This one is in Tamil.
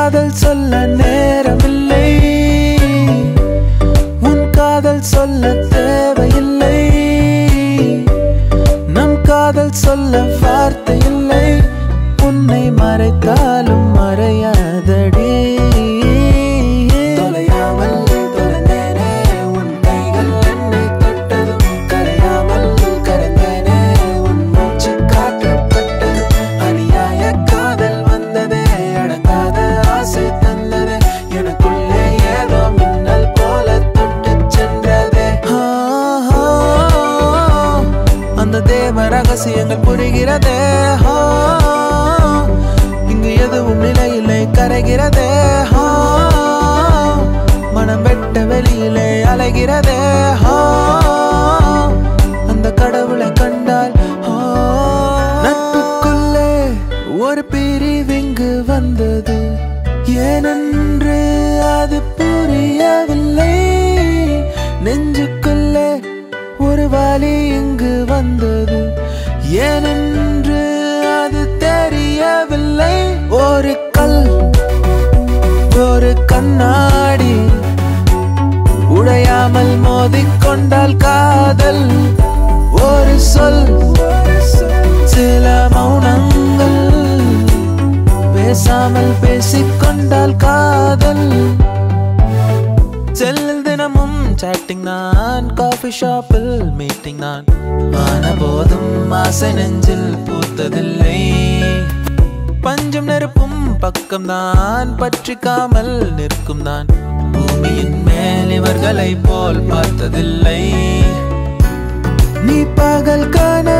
காதல் சொல்ல நேரமில்லை உன் காதல் சொல்ல தேவையில்லை நம் காதல் சொல்ல வார்த்தை இல்லை உன்னை மறைத்தாலும் மறையாதடி தொலையாமல் தொலைந்தேனே உன் கைகள் என்னை தொட்டதும் கரையாமல் கரைந்தேனே உன் மூச்சு காற்றப்பட்டது அநியாய காதல் வந்ததே அடங்காத ஆசை தந்ததே எனக்குள்ளே ஏதோ மின்னல் போல தொட்டுச் சென்றதே ஆ, ஆ, அந்த தேவ ரகசியங்கள் புரிகிறதே ஆ, இங்கு எதுவும் நிலையில்லை கரைகிறதே ஆ, மனம் வெட்ட வெளியிலே அலைகிறதே ஆ, அந்த கடவுளை கண்டால் ஆ, நட்புக்குள்ளே ஒரு பிரிவிங்கு வந்தது ஏனென்று அது புரியவில்லை நெஞ்சுக்குள்ளே ஒரு வலி இங்கு வந்தது ஏனென்று அது தெரியவில்லை ஒரு கல் ஒரு கண்ணாடி உடையாமல் மோதிக்கொண்டால் காதல் ஒரு சொல் சில மௌனங்கள் பேசாமல் பேசிக்கொண்டால் காதல் செல்லில் தினமும் சாட்டிங் நான் காஃபி ஷாப்பில் மீட்டிங் நான் ஆன போதும் ஆசை நெஞ்சில் பூத்ததில்லை பஞ்சம் நெருப்பும் பக்கம் தான் பற்றிக்காமல் நிற்கும் நான் பூமியின் மேல் இவர்களை போல் பார்த்ததில்லை நீ பகல் கன